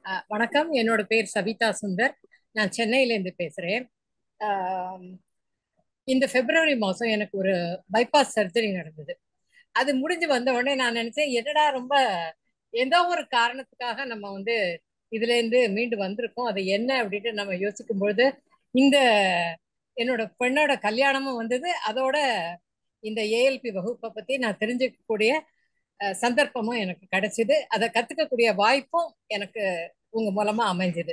அஹ் வணக்கம் என்னோட பேர் சவிதா சுந்தர் நான் சென்னையில இருந்து பேசுறேன் ஆம், இந்த பிப்ரவரி மாசம் எனக்கு ஒரு பைபாஸ் சர்ஜரி நடந்தது அது முடிஞ்சு வந்த உடனே நான் நினைச்சேன் என்னடா ரொம்ப ஏதோ ஒரு காரணத்துக்காக நம்ம வந்து இதுல இருந்து மீண்டு வந்திருக்கோம் அது என்ன அப்படின்ட்டு நம்ம யோசிக்கும் பொழுது இந்த என்னோட பெண்ணோட கல்யாணமும் வந்தது அதோட இந்த ஏஎல்பி வகுப்பை பத்தி நான் தெரிஞ்சுக்கக்கூடிய அஹ், சந்தர்ப்பமும் எனக்கு கிடைச்சது அதை கத்துக்கக்கூடிய வாய்ப்பும் எனக்கு உங்க மூலமா அமைஞ்சது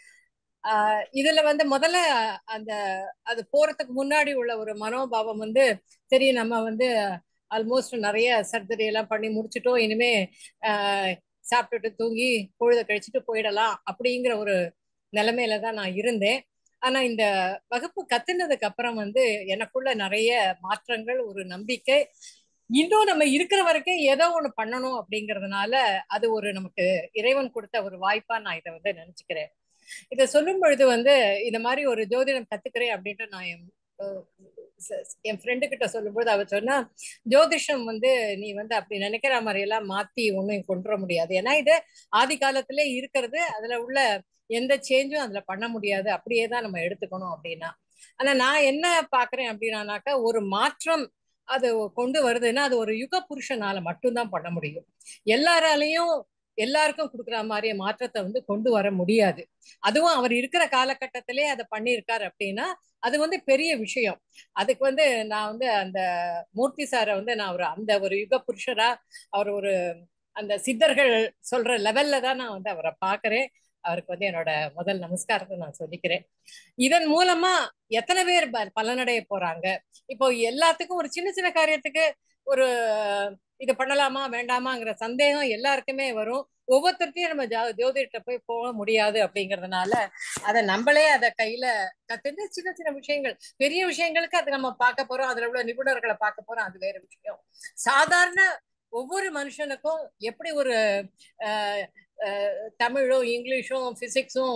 ஆஹ் இதுல வந்து முதல்ல அந்த அது போறதுக்கு முன்னாடி உள்ள ஒரு மனோபாவம் வந்து சரி நம்ம வந்து ஆல்மோஸ்ட் நிறைய சர்ஜரி எல்லாம் பண்ணி முடிச்சிட்டோம் இனிமே ஆஹ் சாப்பிட்டுட்டு தூங்கி பொழுத கழிச்சுட்டு போயிடலாம் அப்படிங்கிற ஒரு நிலைமையில தான் நான் இருந்தேன் ஆனா இந்த வகுப்பு கத்துனதுக்கு அப்புறம் வந்து எனக்குள்ள நிறைய மாற்றங்கள் ஒரு நம்பிக்கை இன்னும் நம்ம இருக்கிற வரைக்கும் ஏதோ ஒண்ணு பண்ணணும் அப்படிங்கறதுனால அது ஒரு நமக்கு இறைவன் கொடுத்த ஒரு வாய்ப்பா நான் இதை வந்து நினைச்சுக்கிறேன் இதை சொல்லும் பொழுது வந்து இந்த மாதிரி ஒரு ஜோதிடம் கத்துக்கிறேன் அப்படின்ட்டு நான் என் அஹ், ச- என் ஃப்ரெண்டு கிட்ட சொல்லும்போது அவர் சொன்னா ஜோதிஷம் வந்து நீ வந்து அப்படி நினைக்கிற மாதிரி எல்லாம் மாத்தி ஒன்றும் கொண்டு வர முடியாது ஏன்னா இது ஆதி காலத்திலே இருக்கிறது அதுல உள்ள எந்த சேஞ்சும் அதுல பண்ண முடியாது அப்படியே தான் நம்ம எடுத்துக்கணும் அப்படின்னா ஆனா நான் என்ன பாக்குறேன் அப்படின்னாக்கா ஒரு மாற்றம் அது கொண்டு வருதுன்னா அது ஒரு யுக புருஷனால மட்டும்தான் பண்ண முடியும் எல்லாராலையும் எல்லாருக்கும் கொடுக்குற மாதிரி மாற்றத்தை வந்து கொண்டு வர முடியாது அதுவும் அவர் இருக்கிற காலகட்டத்திலே அதை பண்ணியிருக்காரு அப்படின்னா அது வந்து பெரிய விஷயம் அதுக்கு வந்து நான் வந்து அந்த மூர்த்தி சாரை வந்து நான் ஒரு அந்த ஒரு யுக புருஷரா அவர் ஒரு அந்த சித்தர்கள் சொல்ற லெவல்ல தான் நான் வந்து அவரை பார்க்கிறேன் அவருக்கு வந்து என்னோட முதல் நமஸ்காரத்தை நான் சொல்லிக்கிறேன் இதன் மூலமா எத்தனை பேர் ப- பலனடைய போறாங்க இப்போ எல்லாத்துக்கும் ஒரு சின்ன சின்ன காரியத்துக்கு ஒரு இது பண்ணலாமா வேண்டாமாங்கிற சந்தேகம் எல்லாருக்குமே வரும் ஒவ்வொருத்தருக்கையும் நம்ம ஜா- ஜோதிடத்தை போய் போக முடியாது அப்படிங்கறதுனால அதை நம்மளே அதை கையில கத்துட்டு சின்ன சின்ன விஷயங்கள் பெரிய விஷயங்களுக்கு அது நம்ம பார்க்க போறோம் அதுல உள்ள நிபுணர்களை பார்க்க போறோம் அது வேற விஷயம் சாதாரண ஒவ்வொரு மனுஷனுக்கும் எப்படி ஒரு அஹ், அஹ், தமிழும் இங்கிலீஷும் பிசிக்ஸும்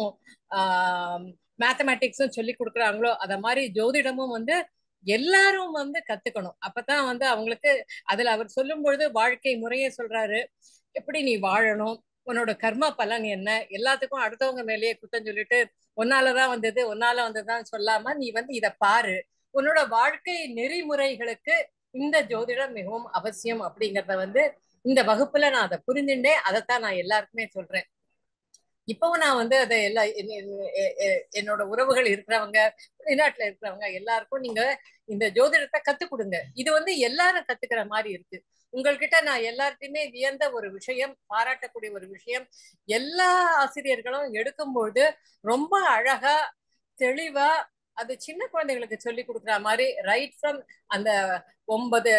மேத்தமேட்டிக்ஸும் சொல்லி கொடுக்குறாங்களோ அத மாதிரி ஜோதிடமும் வந்து எல்லாரும் வந்து கத்துக்கணும் அப்பதான் வந்து அவங்களுக்கு அதுல அவர் சொல்லும் பொழுது வாழ்க்கை முறையே சொல்றாரு எப்படி நீ வாழணும் உன்னோட கர்ம பலன் என்ன எல்லாத்துக்கும் அடுத்தவங்க மேலேயே குத்தம் சொல்லிட்டு உன்னாலதான் வந்தது உன்னால வந்ததுதான் சொல்லாம நீ வந்து இத பாரு உன்னோட வாழ்க்கை நெறிமுறைகளுக்கு இந்த ஜோதிடம் மிகவும் அவசியம் அப்படிங்கறத வந்து இந்த வகுப்புல நான் அதை புரிஞ்சுட்டேன் அதைத்தான் நான் எல்லாருக்குமே சொல்றேன் இப்பவும் நான் வந்து அதை எல்லா என்- என்- எ- எ- என்னோட உறவுகள் இருக்கிறவங்க வெளிநாட்டுல இருக்கிறவங்க எல்லாருக்கும் நீங்க இந்த ஜோதிடத்தை கத்து கொடுங்க இது வந்து எல்லாரும் கத்துக்கிற மாதிரி இருக்கு உங்கள்கிட்ட நான் எல்லார்ட்டையுமே வியந்த ஒரு விஷயம் பாராட்டக்கூடிய ஒரு விஷயம் எல்லா ஆசிரியர்களும் எடுக்கும்போது ரொம்ப அழகா தெளிவா அது சின்ன குழந்தைகளுக்கு சொல்லி கொடுக்குற மாதிரி ரைட் ஃப்ரம் அந்த ஒன்பது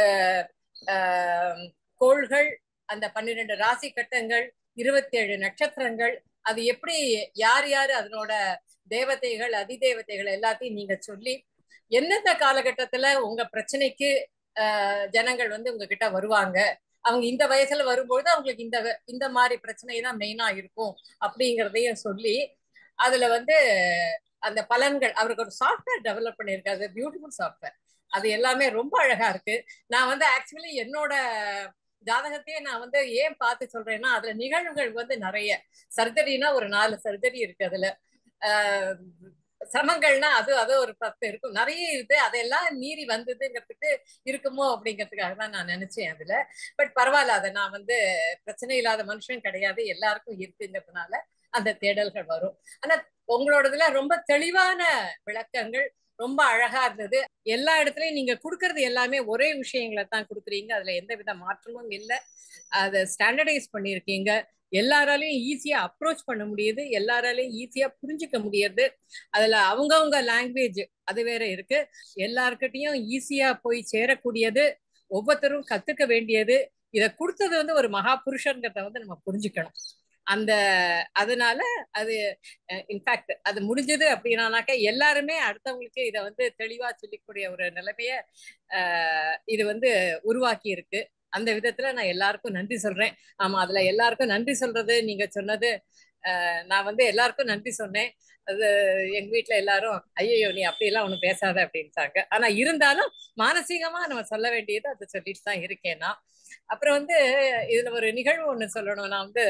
ஆஹ், கோள்கள் அந்த பன்னிரெண்டு ராசி கட்டங்கள் இருபத்தேழு நட்சத்திரங்கள் அது எப்படி யார் யார் அதனோட தேவதைகள் அதிதேவதைகள் எல்லாத்தையும் நீங்க சொல்லி எந்தெந்த காலகட்டத்துல உங்க பிரச்சனைக்கு ஆஹ், ஜனங்கள் வந்து உங்ககிட்ட வருவாங்க அவங்க இந்த வயசுல வரும்போது அவங்களுக்கு இந்த இந்த மாதிரி பிரச்சனை தான் மெயினா இருக்கும் அப்படிங்கிறதையும் சொல்லி அதுல வந்து அந்த பலன்கள் அவருக்கு ஒரு சாஃப்ட்வேர் டெவலப் பண்ணியிருக்காரு பியூட்டிஃபுல் சாஃப்ட்வேர் அது எல்லாமே ரொம்ப அழகா இருக்கு நான் வந்து ஆக்சுவலி என்னோட ஜாதகத்தையே நான் வந்து ஏன் பார்த்து சொல்றேன்னா அதுல நிகழ்வுகள் வந்து நிறைய சர்ஜரினா ஒரு நாலு சர்ஜரி இருக்கு அதுல ஆஹ் சிரமங்கள்னா அது அது ஒரு பத்து இருக்கும் நிறைய இது அதெல்லாம் மீறி வந்ததுங்கிறதுக்கு இருக்குமோ அப்படிங்கிறதுக்காக தான் நான் நினைச்சேன் அதுல பட் பரவாயில்ல அதை நான் வந்து பிரச்சனை இல்லாத மனுஷன் கிடையாது எல்லாருக்கும் இருக்குங்கிறதுனால அந்த தேடல்கள் வரும் ஆனா உங்களோடதுல ரொம்ப தெளிவான விளக்கங்கள் ரொம்ப அழகா இருந்தது எல்லா இடத்துலயும் நீங்க கொடுக்கறது எல்லாமே ஒரே விஷயங்களை தான் கொடுக்குறீங்க அதுல எந்த வித மாற்றமும் இல்லை அதை ஸ்டாண்டர்டைஸ் பண்ணியிருக்கீங்க எல்லாராலையும் ஈஸியா அப்ரோச் பண்ண முடியுது எல்லாராலையும் ஈஸியா புரிஞ்சுக்க முடியுது அதுல அவங்கவங்க லாங்குவேஜ் அது வேற இருக்கு எல்லார்கிட்டயும் ஈஸியா போய் சேரக்கூடியது ஒவ்வொருத்தரும் கத்துக்க வேண்டியது இதை கொடுத்தது வந்து ஒரு மகா புருஷங்கிறத வந்து நம்ம புரிஞ்சுக்கணும் அந்த அதனால அது இன்ஃபேக்ட் அது முடிஞ்சது அப்படின்னாக்கா எல்லாருமே அடுத்தவங்களுக்கு இதை வந்து தெளிவா சொல்லிக்கூடிய ஒரு நிலைமைய ஆஹ், இது வந்து உருவாக்கி இருக்கு அந்த விதத்துல நான் எல்லாருக்கும் நன்றி சொல்றேன் ஆமா அதுல எல்லாருக்கும் நன்றி சொல்றது நீங்க சொன்னது ஆஹ், நான் வந்து எல்லாருக்கும் நன்றி சொன்னேன் அது எங்க வீட்ல எல்லாரும் ஐயோ நீ அப்படியெல்லாம் ஒண்ணும் பேசாத அப்படின்ட்டாங்க ஆனா இருந்தாலும் மானசீகமா நம்ம சொல்ல வேண்டியது அதை சொல்லிட்டு தான் இருக்கேன் நான் அப்புறம் வந்து இதுல ஒரு நிகழ்வு ஒண்ணு சொல்லணும் நான் வந்து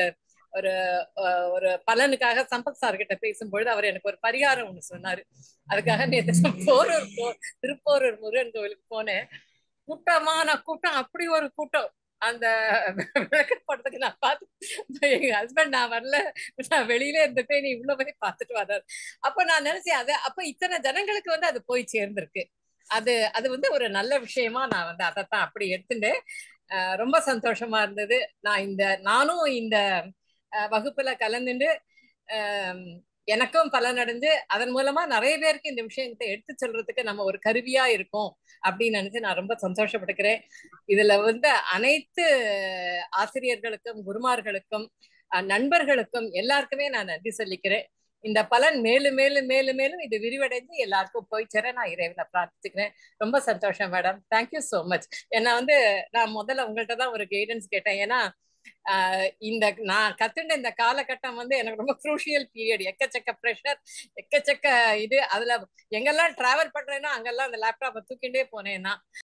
ஒரு அஹ், ஒரு பலனுக்காக சம்பத் சார் கிட்ட பேசும்பொழுது அவர் எனக்கு ஒரு பரிகாரம் ஒண்ணு சொன்னாரு அதுக்காக நேற்று போரூர் போ திருப்போரூர் முருகன் கோவிலுக்கு போனேன் கூட்டமான கூட்டம் அப்படி ஒரு கூட்டம் அந்த விளக்கப்படத்துக்கு நான் பார்த்து எங்க ஹஸ்பண்ட் நான் வரல நான் வெளியில இருந்துட்டு நீ இவ்வளவு போய் பார்த்துட்டு வர்றாரு அப்ப நான் நினைச்சேன் அது அப்ப இத்தனை ஜனங்களுக்கு வந்து அது போய் சேர்ந்திருக்கு அது அது வந்து ஒரு நல்ல விஷயமா நான் வந்து அதைத்தான் அப்படி எடுத்துட்டேன் அஹ் ரொம்ப சந்தோஷமா இருந்தது நான் இந்த நானும் இந்த அஹ், வகுப்புல கலந்துட்டு அஹ், எனக்கும் பலனடைஞ்சு அதன் மூலமா நிறைய பேருக்கு இந்த விஷயத்தை எடுத்து சொல்றதுக்கு நம்ம ஒரு கருவியா இருக்கோம் அப்படின்னு நினைச்சு நான் ரொம்ப சந்தோஷப்பட்டுக்கிறேன் இதுல வந்து அனைத்து ஆசிரியர்களுக்கும் குருமார்களுக்கும் அஹ், நண்பர்களுக்கும் எல்லாருக்குமே நான் நன்றி சொல்லிக்கிறேன் இந்த பலன் மேலும் மேலும் மேலும் மேலும் இது விரிவடைந்து எல்லாருக்கும் போய் சேர நான் இறைவனை பிரார்த்திக்கிறேன் ரொம்ப சந்தோஷம் மேடம் தேங்க்யூ ஸோ மச் ஏன்னா வந்து நான் முதல்ல உங்கள்கிட்ட தான் ஒரு கைடன்ஸ் கேட்டேன் ஏன்னா ஆஹ் இந்த நான் கத்துண்ட இந்த காலகட்டம் வந்து எனக்கு ரொம்ப குரூஷியல் பீரியட் எக்கச்சக்க ப்ரெஷர் எக்கச்சக்க இது அதுல எங்கெல்லாம் டிராவல் பண்றேன்னா அங்கெல்லாம் அந்த லேப்டாப்பை தூக்கிண்டே போனேன்னா